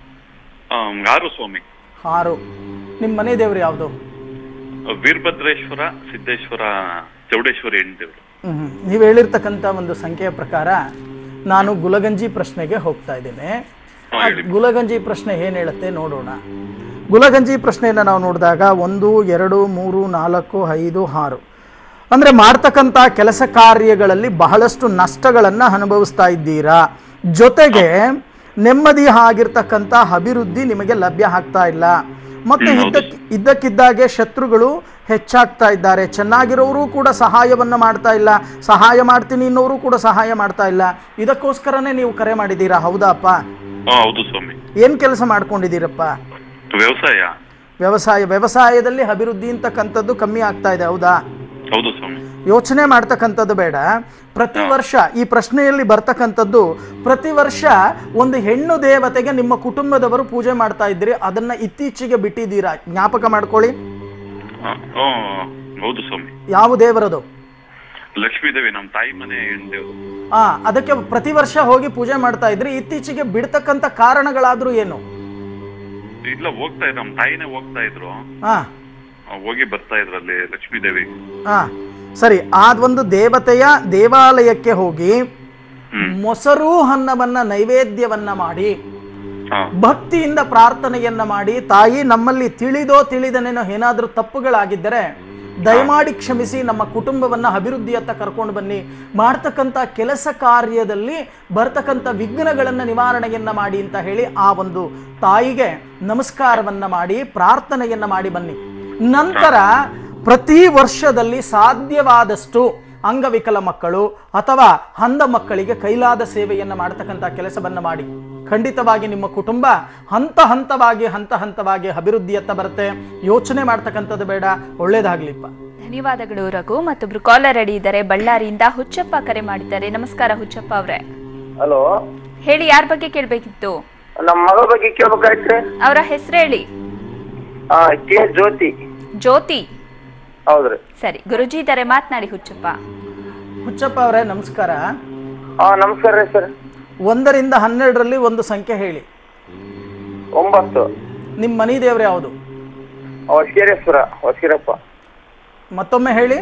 ಆ, ಯಾರು ಸ್ವಾಮಿ ಆರು ನಿಮ್ಮ ಮನೆ ದೇವ್ರು ಯಾವುದು ವೀರಭದ್ರೇಶ್ವರ ಸಿದ್ದೇಶ್ವರ ಚೌಡೇಶ್ವರಿ ಹೆಣ್ದೇವ್ರು ಹ್ಮ್. ನೀವು ಹೇಳಿರ್ತಕ್ಕಂಥ ಒಂದು ಸಂಖ್ಯೆಯ ಪ್ರಕಾರ ನಾನು ಗುಲಗಂಜಿ ಪ್ರಶ್ನೆಗೆ ಹೋಗ್ತಾ ಇದ್ದೇನೆ ಹಾ, ಆ ಹೇಳಿ. ಗುಲಗಂಜಿ ಪ್ರಶ್ನೆ ಏನು ಹೇಳುತ್ತೆ ನೋಡೋಣ ಗುಲಗಂಜಿ ಪ್ರಶ್ನೆಯನ್ನು ನಾವು ನೋಡಿದಾಗ ಒಂದು ಎರಡು ಮೂರು ನಾಲ್ಕು ಐದು ಆರು ಅಂದರೆ ಮಾಡ್ತಕ್ಕಂಥ ಕೆಲಸ ಕಾರ್ಯಗಳಲ್ಲಿ ಬಹಳಷ್ಟು ನಷ್ಟಗಳನ್ನು ಅನುಭವಿಸ್ತಾ ಇದ್ದೀರಾ ಜೊತೆಗೆ ನೆಮ್ಮದಿ ಆಗಿರ್ತಕ್ಕಂಥ ಅಭಿವೃದ್ಧಿ ನಿಮಗೆ ಲಭ್ಯ ಆಗ್ತಾ ಇಲ್ಲ ಮತ್ತೆ ಹ್ಮ್, ಹೌದು. ಇದ್ದಕ್ ಇದ್ದಕ್ಕಿದ್ದಾಗೆ ಶತ್ರುಗಳು ಹೆಚ್ಚಾಗ್ತಾ ಇದ್ದಾರೆ ಚೆನ್ನಾಗಿರೋರು ಕೂಡ ಸಹಾಯವನ್ನ ಮಾಡ್ತಾ ಇಲ್ಲ ಸಹಾಯ ಮಾಡ್ತೀನಿ ಅನ್ನೋರು ಕೂಡ ಸಹಾಯ ಮಾಡ್ತಾ ಇಲ್ಲ ಇದಕ್ಕೋಸ್ಕರನೇ ನೀವು ಕರೆ ಮಾಡಿದ್ದೀರಾ ಹೌದಾ ಅಪ್ಪ ಹಾ ಹೌದು ಸ್ವಾಮಿ ಏನ್ ಕೆಲಸ ಮಾಡ್ಕೊಂಡಿದ್ದೀರಪ್ಪ ವ್ಯವಸಾಯ ವ್ಯವಸಾಯ ವ್ಯವಸಾಯದಲ್ಲಿ ಅಭಿವೃದ್ಧಿ ಅಂತಕ್ಕಂಥದ್ದು ಕಮ್ಮಿ ಆಗ್ತಾ ಇದೆ ಹೌದಾ ಹೌದು ಸ್ವಾಮಿ ಯೋಚನೆ ಮಾಡ್ತಕ್ಕಂಥದ್ದು ಬೇಡ ಪ್ರತಿ ವರ್ಷ ಈ ಪ್ರಶ್ನೆಯಲ್ಲಿ ಬರ್ತಕ್ಕಂಥದ್ದು ಪ್ರತಿ ವರ್ಷ ಒಂದು ಹೆಣ್ಣು ದೇವತೆಗೆ ನಿಮ್ಮ ಕುಟುಂಬದವರು ಪೂಜೆ ಮಾಡ್ತಾ ಇದ್ದೀರಿ ಅದನ್ನ ಇತ್ತೀಚೆಗೆ ಬಿಟ್ಟಿದ್ದೀರಾ ಜ್ಞಾಪಕ ಮಾಡ್ಕೊಳ್ಳಿ ಆ, ಆ, ಹೌದು ಸ್ವಾಮಿ ಯಾವ ದೇವರದು ಲಕ್ಷ್ಮೀದೇವಿ ನಮ್ಮ ತಾಯಿ ಮನೆ ಹೆಣ್ದೇವ್ರು ಆ ಅದಕ್ಕೆ ಪ್ರತಿ ವರ್ಷ ಹೋಗಿ ಪೂಜೆ ಮಾಡ್ತಾ ಇದ್ರಿ ಇತ್ತೀಚೆಗೆ ಬಿಡ್ತಕ್ಕಂಥ ಕಾರಣಗಳಾದ್ರೂ ಏನು ಇಲ್ಲ ಹೋಗ್ತಾ ಇದ್ರು ನಮ್ಮ ತಾಯಿನೇ ಹೋಗ್ತಾ ಇದ್ರು ಹಾ ಆ, ಹೋಗಿ ಬರ್ತಾ ಇದ್ರು ಅಲ್ಲಿ ಲಕ್ಷ್ಮೀದೇವಿ ಹಾ ಸರಿ ಆ ಒಂದು ದೇವತೆಯ ದೇವಾಲಯಕ್ಕೆ ಹೋಗಿ ಹ್ಮ್ ಮೊಸರು ಅನ್ನವನ್ನ ನೈವೇದ್ಯವನ್ನ ಮಾಡಿ ಹಾ ಭಕ್ತಿಯಿಂದ ಪ್ರಾರ್ಥನೆಯನ್ನ ಮಾಡಿ ತಾಯಿ ನಮ್ಮಲ್ಲಿ ತಿಳಿದೋ ತಿಳಿದನೇನೋ ಏನಾದರೂ ತಪ್ಪುಗಳಾಗಿದ್ದರೆ ದಯಮಾಡಿ ಕ್ಷಮಿಸಿ ನಮ್ಮ ಕುಟುಂಬವನ್ನ ಅಭಿವೃದ್ಧಿಯತ್ತ ಕರ್ಕೊಂಡು ಬನ್ನಿ ಮಾಡ್ತಕ್ಕಂಥ ಕೆಲಸ ಕಾರ್ಯದಲ್ಲಿ ಬರ್ತಕ್ಕಂಥ ವಿಘ್ನಗಳನ್ನ ನಿವಾರಣೆಯನ್ನ ಮಾಡಿ ಅಂತ ಹೇಳಿ ಆ ಒಂದು ತಾಯಿಗೆ ನಮಸ್ಕಾರವನ್ನ ಮಾಡಿ ಪ್ರಾರ್ಥನೆಯನ್ನ ಮಾಡಿ ಬನ್ನಿ ನಂತರ ಪ್ರತಿ ವರ್ಷದಲ್ಲಿ ಸಾಧ್ಯವಾದಷ್ಟು ಅಂಗವಿಕಲ ಮಕ್ಕಳು ಅಥವಾ ಅಂಧ ಮಕ್ಕಳಿಗೆ ಕೈಲಾದ ಸೇವೆಯನ್ನ ಮಾಡತಕ್ಕಂಥ ಕೆಲಸವನ್ನ ಮಾಡಿ ಖಂಡಿತವಾಗಿ ನಿಮ್ಮ ಕುಟುಂಬ ಹಂತ ಹಂತವಾಗಿ ಹಂತ ಹಂತವಾಗಿ ಅಭಿವೃದ್ಧಿಯತ್ತ ಬರುತ್ತೆ ಯೋಚನೆ ಮಾಡ್ತಕ್ಕಂಥದ್ದು ಬೇಡ ಒಳ್ಳೇದಾಗ್ಲಿಪ್ಪ ಧನ್ಯವಾದಗಳು ರಘು ಮತ್ತೊಬ್ರು ಕಾಲರ್ ರೆಡಿ ಇದ್ದಾರೆ ಬಳ್ಳಾರಿಯಿಂದ ಹುಚ್ಚಪ್ಪ ಕರೆ ಮಾಡಿದ್ದಾರೆ ನಮಸ್ಕಾರ ಹುಚ್ಚಪ್ಪ ಅವರೇ ಹಲೋ ಹೇಳಿ ಯಾರ ಬಗ್ಗೆ ಕೇಳಬೇಕಿತ್ತು ನಮ್ಮ ಮಗ ಬಗ್ಗೆ ಕೇಳ್ಬೇಕಾಯ್ತ್ರಿ ಅವರ ಹೆಸರು ಹೇಳಿ ಆ ಕೆ ಜ್ಯೋತಿ ಜ್ಯೋತಿ ಹೌದ್ರಿ ಸರಿ ಗುರುಜಿ ಇದ್ದಾರೆ ಮಾತನಾಡಿ ಹುಚ್ಚಪ್ಪ ಹುಚ್ಚಪ್ಪ ಅವರೇ ನಮಸ್ಕಾರ ಹಾ ನಮಸ್ಕಾರ ರೀ ಸರ್ ಒಂದರಿಂದ ಹನ್ನೆರಡರಲ್ಲಿ ಒಂದು ಸಂಖ್ಯೆ ಹೇಳಿ ಒಂಬತ್ತು ನಿಮ್ಮ ಮನಿ ದೇವ್ರು ಯಾವುದು ಹೊಸಗೇರೇಶ್ವರ ಹೊಸಗಿರಪ್ಪ ಮತ್ತೊಮ್ಮೆ ಹೇಳಿ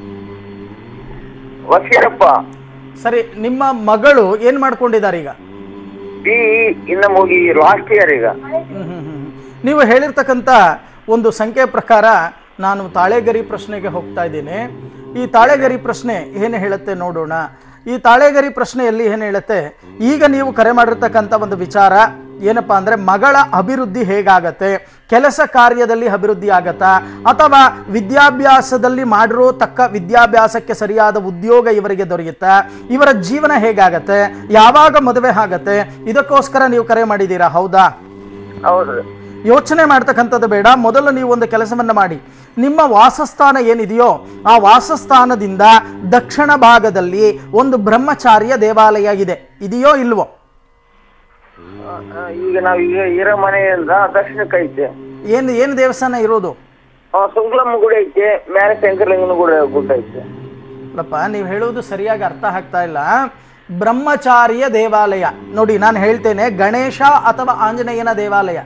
ಹೊಸಗಿರಪ್ಪ ಸರಿ ನಿಮ್ಮ ಮಗಳು ಏನ್ ಮಾಡ್ಕೊಂಡಿದ್ದಾರೆ ಈಗ ಬಿ ಇನ್ನ ಮುಗಿ ಲಾಸ್ಟ್ ಇಯರ್ ಈಗ ಹ್ಮ್, ಹ್ಮ್, ಹ್ಮ್. ನೀವು ಹೇಳಿರ್ತಕ್ಕಂಥ ಒಂದು ಸಂಖ್ಯೆ ಪ್ರಕಾರ ನಾನು ತಾಳೆಗರಿ ಪ್ರಶ್ನೆಗೆ ಹೋಗ್ತಾ ಇದ್ದೀನಿ ಈ ತಾಳೆಗರಿ ಪ್ರಶ್ನೆ ಏನು ಹೇಳುತ್ತೆ ನೋಡೋಣ ಈ ತಾಳೆಗರಿ ಪ್ರಶ್ನೆಯಲ್ಲಿ ಏನು ಹೇಳುತ್ತೆ ಈಗ ನೀವು ಕರೆ ಮಾಡಿರ್ತಕ್ಕಂಥ ಒಂದು ವಿಚಾರ ಏನಪ್ಪಾ ಅಂದ್ರೆ ಮಗಳ ಅಭಿವೃದ್ಧಿ ಹೇಗಾಗತ್ತೆ ಕೆಲಸ ಕಾರ್ಯದಲ್ಲಿ ಅಭಿವೃದ್ಧಿ ಆಗತ್ತಾ ಅಥವಾ ವಿದ್ಯಾಭ್ಯಾಸದಲ್ಲಿ ಮಾಡಿರೋ ತಕ್ಕ ವಿದ್ಯಾಭ್ಯಾಸಕ್ಕೆ ಸರಿಯಾದ ಉದ್ಯೋಗ ಇವರಿಗೆ ದೊರೆಯುತ್ತಾ ಇವರ ಜೀವನ ಹೇಗಾಗತ್ತೆ ಯಾವಾಗ ಮದುವೆ ಆಗತ್ತೆ ಇದಕ್ಕೋಸ್ಕರ ನೀವು ಕರೆ ಮಾಡಿದ್ದೀರಾ ಹೌದಾ ಹೌದ್ರಿ ಯೋಚನೆ ಮಾಡ್ತಕ್ಕಂಥದ್ದು ಬೇಡ ಮೊದಲು ನೀವು ಒಂದು ಕೆಲಸವನ್ನ ಮಾಡಿ ನಿಮ್ಮ ವಾಸಸ್ಥಾನ ಏನಿದೆಯೋ ಆ ವಾಸಸ್ಥಾನದಿಂದ ದಕ್ಷಿಣ ಭಾಗದಲ್ಲಿ ಒಂದು ಬ್ರಹ್ಮಚಾರಿಯ ದೇವಾಲಯ ಇದೆ ಇದೆಯೋ ಇಲ್ವೋ ಆ, ಆ, ಈಗ ನಾವ್ ಈಗ ಇರೋ ಮನೆಯಿಂದ ದಕ್ಷಿಣಕ್ಕೆ ಐತೆ ಏನು ಏನು ದೇವಸ್ಥಾನ ಇರೋದು ಆ, ಸುಂಕ್ಲಮ್ಮ ಗುಡಿ ಐತೆ ಮೇಲೆ ಶಂಕರಲಿಂಗನ ಗುಡಿ ಗುಡ್ಡ ಐತೆ ಅಲ್ಲಪ್ಪ ನೀವು ಹೇಳುವುದು ಸರಿಯಾಗಿ ಅರ್ಥ ಆಗ್ತಾ ಇಲ್ಲ ಬ್ರಹ್ಮಚಾರಿಯ ದೇವಾಲಯ ನೋಡಿ ನಾನು ಹೇಳ್ತೇನೆ ಗಣೇಶ ಅಥವಾ ಆಂಜನೇಯನ ದೇವಾಲಯ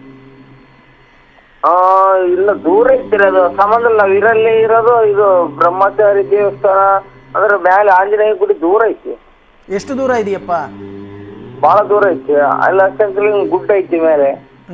ಆ ಇಲ್ಲ ದೂರ ಐತಿರಿ ಅದು ಸಂಬಂಧ ಇಲ್ಲ ನಾವ್ ಇರಲ್ಲೇ ಇರೋದು ಇದು ಬ್ರಹ್ಮಚಾರಿ ದೇವಸ್ಥಾನ ಅದ್ರ ಮೇಲೆ ಆಂಜನೇಯ ಗುಡಿ ದೂರ ಐತಿ ಎಷ್ಟು ದೂರ ಇದೆಯಪ್ಪ ಬಹಳ ದೂರ ಐತಿ ಅಲ್ಲ ಶಂಕರಲಿಂಗನ ಗುಡ್ಡ ಐತಿ ಮೇಲೆ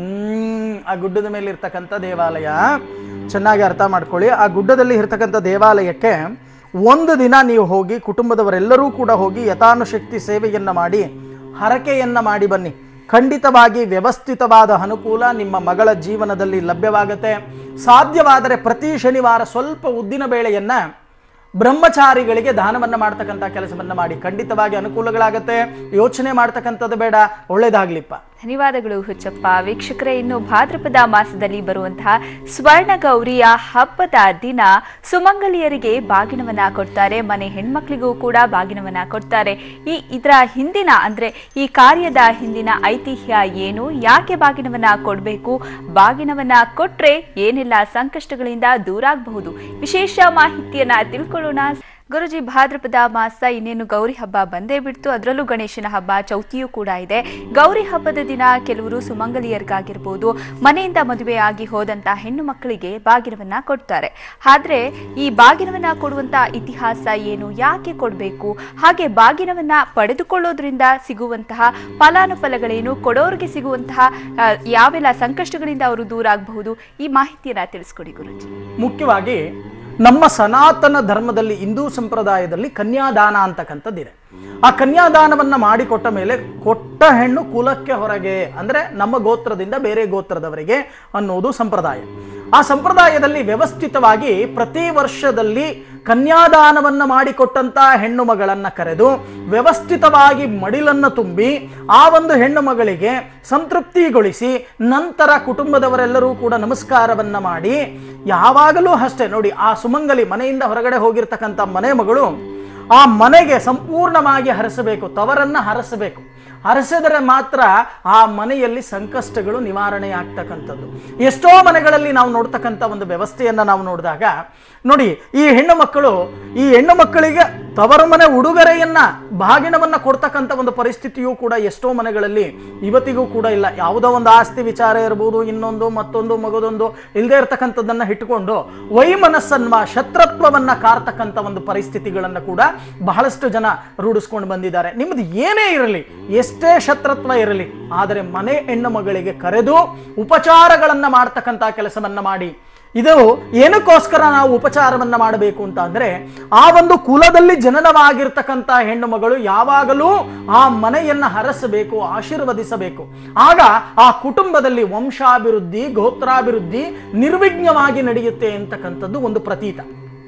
ಹ್ಮ್ ಆ ಗುಡ್ಡದ ಮೇಲೆ ಇರ್ತಕ್ಕಂಥ ದೇವಾಲಯ ಚೆನ್ನಾಗಿ ಅರ್ಥ ಮಾಡ್ಕೊಳ್ಳಿ ಆ ಗುಡ್ಡದಲ್ಲಿ ಇರ್ತಕ್ಕಂಥ ದೇವಾಲಯಕ್ಕೆ ಒಂದು ದಿನ ನೀವು ಹೋಗಿ ಕುಟುಂಬದವರೆಲ್ಲರೂ ಕೂಡ ಹೋಗಿ ಯಥಾನುಶಕ್ತಿ ಸೇವೆಯನ್ನ ಮಾಡಿ ಹರಕೆಯನ್ನ ಮಾಡಿ ಬನ್ನಿ ಖಂಡಿತವಾಗಿ ವ್ಯವಸ್ಥಿತವಾದ ಅನುಕೂಲ ನಿಮ್ಮ ಮಗಳ ಜೀವನದಲ್ಲಿ ಲಭ್ಯವಾಗುತ್ತೆ ಸಾಧ್ಯವಾದರೆ ಪ್ರತಿ ಶನಿವಾರ ಸ್ವಲ್ಪ ಉದ್ದಿನ ಬೇಳೆಯನ್ನ ಬ್ರಹ್ಮಚಾರಿಗಳಿಗೆ ದಾನವನ್ನ ಮಾಡ್ತಕ್ಕಂಥ ಕೆಲಸವನ್ನ ಮಾಡಿ ಖಂಡಿತವಾಗಿ ಅನುಕೂಲಗಳಾಗತ್ತೆ ಯೋಚನೆ ಮಾಡ್ತಕ್ಕಂಥದ್ದು ಬೇಡ ಒಳ್ಳೇದಾಗ್ಲಿಪ್ಪ ಧನ್ಯವಾದಗಳು ಹುಚ್ಚಪ್ಪ ವೀಕ್ಷಕರೇ ಇನ್ನು ಭಾದ್ರಪದ ಮಾಸದಲ್ಲಿ ಬರುವಂತಹ ಸ್ವರ್ಣ ಗೌರಿಯ ಹಬ್ಬದ ದಿನ ಸುಮಂಗಲಿಯರಿಗೆ ಬಾಗಿನವನ್ನ ಕೊಡ್ತಾರೆ ಮನೆ ಹೆಣ್ಮಕ್ಳಿಗೂ ಕೂಡ ಬಾಗಿನವನ್ನ ಕೊಡ್ತಾರೆ ಈ ಇದರ ಹಿಂದಿನ ಅಂದ್ರೆ ಈ ಕಾರ್ಯದ ಹಿಂದಿನ ಐತಿಹ್ಯ ಏನು ಯಾಕೆ ಬಾಗಿನವನ್ನ ಕೊಡಬೇಕು ಬಾಗಿನವನ್ನ ಕೊಟ್ರೆ ಏನೆಲ್ಲ ಸಂಕಷ್ಟಗಳಿಂದ ದೂರಾಗಬಹುದು ವಿಶೇಷ ಮಾಹಿತಿಯನ್ನ ತಿಳ್ಕೊಳ್ಳೋಣ ಗುರುಜಿ ಭಾದ್ರಪದ ಮಾಸ ಇನ್ನೇನು ಗೌರಿ ಹಬ್ಬ ಬಂದೇ ಬಿಡ್ತು ಅದರಲ್ಲೂ ಗಣೇಶನ ಹಬ್ಬ ಚೌತಿಯೂ ಕೂಡ ಇದೆ ಗೌರಿ ಹಬ್ಬದ ದಿನ ಕೆಲವರು ಸುಮಂಗಲಿಯರಿಗಾಗಿರ್ಬೋದು ಮನೆಯಿಂದ ಮದುವೆಯಾಗಿ ಹೋದಂತ ಹೆಣ್ಣು ಮಕ್ಕಳಿಗೆ ಬಾಗಿನವನ್ನ ಕೊಡ್ತಾರೆ ಆದ್ರೆ ಈ ಬಾಗಿನವನ್ನ ಕೊಡುವಂತ ಇತಿಹಾಸ ಏನು ಯಾಕೆ ಕೊಡಬೇಕು ಹಾಗೆ ಬಾಗಿನವನ್ನ ಪಡೆದುಕೊಳ್ಳೋದ್ರಿಂದ ಸಿಗುವಂತಹ ಫಲಾನುಫಲಗಳೇನು ಕೊಡೋರಿಗೆ ಸಿಗುವಂತಹ ಆ, ಯಾವೆಲ್ಲ ಸಂಕಷ್ಟಗಳಿಂದ ಅವರು ದೂರ ಆಗಬಹುದು ಈ ಮಾಹಿತಿಯನ್ನ ತಿಳಿಸ್ಕೊಡಿ ಗುರುಜಿ ಮುಖ್ಯವಾಗಿ ನಮ್ಮ ಸನಾತನ ಧರ್ಮದಲ್ಲಿ ಹಿಂದೂ ಸಂಪ್ರದಾಯದಲ್ಲಿ ಕನ್ಯಾದಾನ ಅಂತಕ್ಕಂಥದ್ದಿದೆ ಆ ಕನ್ಯಾದಾನವನ್ನ ಮಾಡಿಕೊಟ್ಟ ಮೇಲೆ ಕೊಟ್ಟ ಹೆಣ್ಣು ಕುಲಕ್ಕೆ ಹೊರಗೆ ಅಂದ್ರೆ ನಮ್ಮ ಗೋತ್ರದಿಂದ ಬೇರೆ ಗೋತ್ರದವರಿಗೆ ಅನ್ನೋದು ಸಂಪ್ರದಾಯ ಆ ಸಂಪ್ರದಾಯದಲ್ಲಿ ವ್ಯವಸ್ಥಿತವಾಗಿ ಪ್ರತಿ ವರ್ಷದಲ್ಲಿ ಕನ್ಯಾದಾನವನ್ನ ಮಾಡಿಕೊಟ್ಟಂತ ಹೆಣ್ಣು ಮಗಳನ್ನ ಕರೆದು ವ್ಯವಸ್ಥಿತವಾಗಿ ಮಡಿಲನ್ನು ತುಂಬಿ ಆ ಒಂದು ಹೆಣ್ಣು ಮಗಳಿಗೆ ಸಂತೃಪ್ತಿಗೊಳಿಸಿ ನಂತರ ಕುಟುಂಬದವರೆಲ್ಲರೂ ಕೂಡ ನಮಸ್ಕಾರವನ್ನ ಮಾಡಿ ಯಾವಾಗಲೂ ಅಷ್ಟೇ ನೋಡಿ ಆ ಸುಮಂಗಲಿ ಮನೆಯಿಂದ ಹೊರಗಡೆ ಹೋಗಿರ್ತಕ್ಕಂಥ ಮನೆ ಮಗಳು ಆ ಮನೆಗೆ ಸಂಪೂರ್ಣವಾಗಿ ಹರಸಬೇಕು ತವರನ್ನ ಹರಸಬೇಕು ಹರಸಿದರೆ ಮಾತ್ರ ಆ ಮನೆಯಲ್ಲಿ ಸಂಕಷ್ಟಗಳು ನಿವಾರಣೆ ಆಗ್ತಕ್ಕಂಥದ್ದು ಎಷ್ಟೋ ಮನೆಗಳಲ್ಲಿ ನಾವು ನೋಡ್ತಕ್ಕಂಥ ಒಂದು ವ್ಯವಸ್ಥೆಯನ್ನ ನಾವು ನೋಡಿದಾಗ ನೋಡಿ ಈ ಹೆಣ್ಣು ಮಕ್ಕಳು ಈ ಹೆಣ್ಣು ಮಕ್ಕಳಿಗೆ ತವರು ಮನೆ ಉಡುಗೊರೆಯನ್ನ ಬಾಗಿಣವನ್ನ ಕೊಡ್ತಕ್ಕಂಥ ಒಂದು ಪರಿಸ್ಥಿತಿಯೂ ಕೂಡ ಎಷ್ಟೋ ಮನೆಗಳಲ್ಲಿ ಇವತ್ತಿಗೂ ಕೂಡ ಇಲ್ಲ ಯಾವುದೋ ಒಂದು ಆಸ್ತಿ ವಿಚಾರ ಇರ್ಬೋದು ಇನ್ನೊಂದು ಮತ್ತೊಂದು ಮಗದೊಂದು ಇಲ್ಲದೆ ಇರತಕ್ಕಂಥದ್ದನ್ನ ಇಟ್ಟುಕೊಂಡು ವೈಮನಸ್ಸನ್ನ ಶತ್ರುತ್ವವನ್ನ ಕಾರ್ತಕ್ಕಂಥ ಒಂದು ಪರಿಸ್ಥಿತಿಗಳನ್ನ ಕೂಡ ಬಹಳಷ್ಟು ಜನ ರೂಢಿಸ್ಕೊಂಡು ಬಂದಿದ್ದಾರೆ ನಿಮ್ದು ಏನೇ ಇರಲಿ ಎಷ್ಟೇ ಶತ್ರುತ್ವ ಇರಲಿ ಆದರೆ ಮನೆ ಹೆಣ್ಣು ಮಗಳಿಗೆ ಕರೆದು ಉಪಚಾರಗಳನ್ನ ಮಾಡ್ತಕ್ಕಂಥ ಕೆಲಸವನ್ನ ಮಾಡಿ ಇದು ಏನಕ್ಕೋಸ್ಕರ ನಾವು ಉಪಚಾರವನ್ನ ಮಾಡಬೇಕು ಅಂತ ಅಂದ್ರೆ ಆ ಒಂದು ಕುಲದಲ್ಲಿ ಜನನವಾಗಿರ್ತಕ್ಕಂಥ ಹೆಣ್ಣು ಮಗಳು ಯಾವಾಗಲೂ ಆ ಮನೆಯನ್ನ ಹರಸಬೇಕು ಆಶೀರ್ವದಿಸಬೇಕು ಆಗ ಆ ಕುಟುಂಬದಲ್ಲಿ ವಂಶಾಭಿವೃದ್ಧಿ ಗೋತ್ರಾಭಿವೃದ್ಧಿ ನಿರ್ವಿಘ್ನವಾಗಿ ನಡೆಯುತ್ತೆ ಅಂತಕ್ಕಂಥದ್ದು ಒಂದು ಪ್ರತೀತ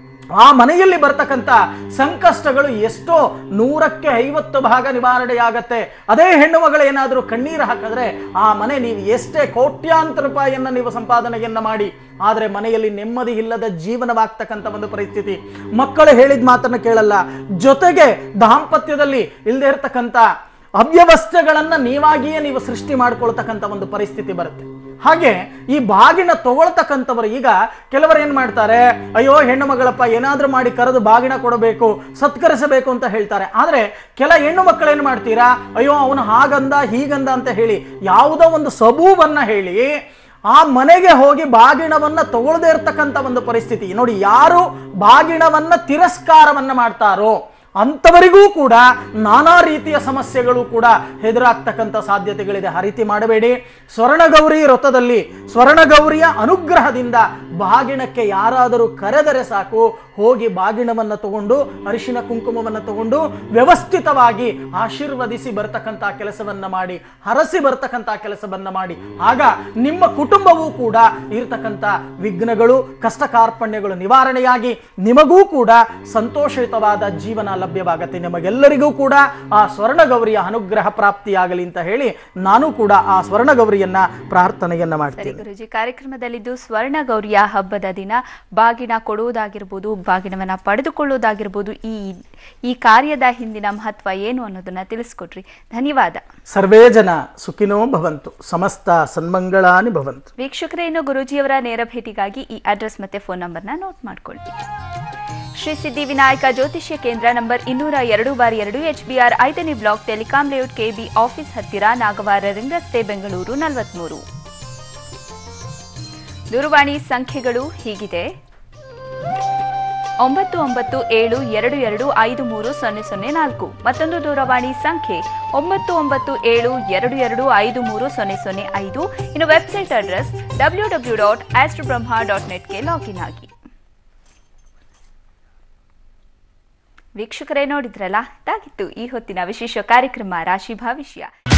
ಆ ಮನೆಯಲ್ಲಿ ಬರ್ತಕ್ಕಂಥ ಸಂಕಷ್ಟಗಳು ಎಷ್ಟೋ ನೂರಕ್ಕೆ ಐವತ್ತು ಭಾಗ ನಿವಾರಣೆಯಾಗತ್ತೆ ಅದೇ ಹೆಣ್ಣು ಮಗಳು ಏನಾದರೂ ಕಣ್ಣೀರು ಹಾಕಿದ್ರೆ ಆ ಮನೆ ನೀವು ಎಷ್ಟೇ ಕೋಟ್ಯಾಂತರ ರೂಪಾಯಿಯನ್ನ ನೀವು ಸಂಪಾದನೆಯನ್ನ ಮಾಡಿ ಆದರೆ ಮನೆಯಲ್ಲಿ ನೆಮ್ಮದಿ ಇಲ್ಲದ ಜೀವನವಾಗ್ತಕ್ಕಂಥ ಒಂದು ಪರಿಸ್ಥಿತಿ ಮಕ್ಕಳು ಹೇಳಿದ ಮಾತನ್ನು ಕೇಳಲ್ಲ ಜೊತೆಗೆ ದಾಂಪತ್ಯದಲ್ಲಿ ಇಲ್ಲದೆ ಇರತಕ್ಕಂಥ ಅವ್ಯವಸ್ಥೆಗಳನ್ನ ನೀವಾಗಿಯೇ ನೀವು ಸೃಷ್ಟಿ ಮಾಡ್ಕೊಳ್ತಕ್ಕಂಥ ಒಂದು ಪರಿಸ್ಥಿತಿ ಬರುತ್ತೆ ಹಾಗೆ ಈ ಬಾಗಿನ ತಗೊಳ್ತಕ್ಕಂಥವ್ರು ಈಗ ಕೆಲವರು ಏನ್ ಮಾಡ್ತಾರೆ ಅಯ್ಯೋ ಹೆಣ್ಣು ಮಗಳಪ್ಪ ಏನಾದ್ರೂ ಮಾಡಿ ಕರೆದು ಬಾಗಿನ ಕೊಡಬೇಕು ಸತ್ಕರಿಸಬೇಕು ಅಂತ ಹೇಳ್ತಾರೆ ಆದ್ರೆ ಕೆಲ ಹೆಣ್ಣು ಮಕ್ಕಳು ಏನ್ ಮಾಡ್ತೀರಾ ಅಯ್ಯೋ ಅವನು ಹಾಗಂದ ಹೀಗಂದ ಅಂತ ಹೇಳಿ ಯಾವುದೋ ಒಂದು ಸಬೂಬನ್ನ ಹೇಳಿ ಆ ಮನೆಗೆ ಹೋಗಿ ಬಾಗಿಣವನ್ನ ತಗೊಳ್ಳದೇ ಇರ್ತಕ್ಕಂಥ ಒಂದು ಪರಿಸ್ಥಿತಿ ನೋಡಿ ಯಾರು ಬಾಗಿಣವನ್ನ ತಿರಸ್ಕಾರವನ್ನ ಮಾಡ್ತಾರೋ ಅಂಥವರಿಗೂ ಕೂಡ ನಾನಾ ರೀತಿಯ ಸಮಸ್ಯೆಗಳು ಕೂಡ ಎದುರಾಗ್ತಕ್ಕಂಥ ಸಾಧ್ಯತೆಗಳಿದೆ ಆ ರೀತಿ ಮಾಡಬೇಡಿ ಸ್ವರ್ಣಗೌರಿ ವ್ರತದಲ್ಲಿ ಸ್ವರ್ಣಗೌರಿಯ ಅನುಗ್ರಹದಿಂದ ಬಾಗಿಣಕ್ಕೆ ಯಾರಾದರೂ ಕರೆದರೆ ಸಾಕು ಹೋಗಿ ಬಾಗಿಣವನ್ನು ತಗೊಂಡು ಅರಿಶಿನ ಕುಂಕುಮವನ್ನು ತಗೊಂಡು ವ್ಯವಸ್ಥಿತವಾಗಿ ಆಶೀರ್ವದಿಸಿ ಬರ್ತಕ್ಕಂಥ ಕೆಲಸವನ್ನ ಮಾಡಿ ಹರಸಿ ಬರ್ತಕ್ಕಂಥ ಕೆಲಸವನ್ನ ಮಾಡಿ ಆಗ ನಿಮ್ಮ ಕುಟುಂಬವೂ ಕೂಡ ಇರತಕ್ಕಂಥ ವಿಘ್ನಗಳು ಕಷ್ಟ ಕಾರ್ಪಣ್ಯಗಳು ನಿವಾರಣೆಯಾಗಿ ನಿಮಗೂ ಕೂಡ ಸಂತೋಷಯುತವಾದ ಜೀವನ ಲಭ್ಯವಾಗತ್ತೆ ನಿಮಗೆಲ್ಲರಿಗೂ ಕೂಡ ಆ ಸ್ವರ್ಣಗೌರಿಯ ಅನುಗ್ರಹ ಪ್ರಾಪ್ತಿಯಾಗಲಿ ಅಂತ ಹೇಳಿ ನಾನು ಕೂಡ ಆ ಸ್ವರ್ಣಗೌರಿಯನ್ನ ಪ್ರಾರ್ಥನೆಯನ್ನ ಸರಿ ಮಾಡ್ತೀನಿ ಗುರುಜಿ ಕಾರ್ಯಕ್ರಮದಲ್ಲಿದ್ದು ಸ್ವರ್ಣ ಗೌರಿಯ ಹಬ್ಬದ ದಿನ ಬಾಗಿನ ಕೊಡುವುದಾಗಿರ್ಬೋದು ಬಾಗಿನವನ್ನ ಪಡೆದುಕೊಳ್ಳುವುದಾಗಿರ್ಬೋದು ಈ ಈ ಕಾರ್ಯದ ಹಿಂದಿನ ಮಹತ್ವ ಏನು ಅನ್ನೋದನ್ನ ತಿಳಿಸ್ಕೊಟ್ರಿ ಧನ್ಯವಾದ ಸರ್ವೇ ಜನ ಸುಖಿನೋ ಭವಂತು ಸಮಸ್ತ ಸನ್ಮಂಗಳಾನಿ ಭವಂತು ವೀಕ್ಷಕರೇ ಇನ್ನು ಗುರೂಜಿಯವರ ನೇರ ಭೇಟಿಗಾಗಿ ಈ ಅಡ್ರೆಸ್ ಮತ್ತೆ ಫೋನ್ ನಂಬರ್ನ ನೋಟ್ ಮಾಡ್ಕೊಳ್ಳಿ ಶ್ರೀ ಸಿದ್ಧಿವಿನಾಯಕ ಜ್ಯೋತಿಷ್ಯ ಕೇಂದ್ರ ನಂಬರ್ ಇನ್ನೂರ ಎರಡು ಬಾರಿ ಎರಡು ಎಚ್ಬಿಆರ್ ಐದನೇ block telecom layout KB office ಹತ್ತಿರ ನಾಗವಾರ ರಿಂಗ್ ರಸ್ತೆ ಬೆಂಗಳೂರು ನಲವತ್ಮೂರು ದೂರವಾಣಿ ಸಂಖ್ಯೆಗಳು ಹೀಗಿದೆ ಒಂಬತ್ತು ಒಂಬತ್ತು ಏಳು ಎರಡು ಎರಡು ಐದು ಮೂರು ಸೊನ್ನೆ ಸೊನ್ನೆ ನಾಲ್ಕು ಮತ್ತೊಂದು ದೂರವಾಣಿ ಸಂಖ್ಯೆ ಒಂಬತ್ತು ಒಂಬತ್ತು ಏಳು ಎರಡು ಎರಡು ಐದು ಮೂರು ಸೊನ್ನೆ ಸೊನ್ನೆ ಐದು ಇನ್ನು website address W W dot Astrobrahma dot ನೆಟ್ಗೆ ಲಾಗಿನ್ ಆಗಿ ವೀಕ್ಷಕರೇ ನೋಡಿದ್ರಲ್ಲ ಇದಾಗಿತ್ತು ಈ ಹೊತ್ತಿನ ವಿಶೇಷ ಕಾರ್ಯಕ್ರಮ ರಾಶಿ ಭವಿಷ್ಯ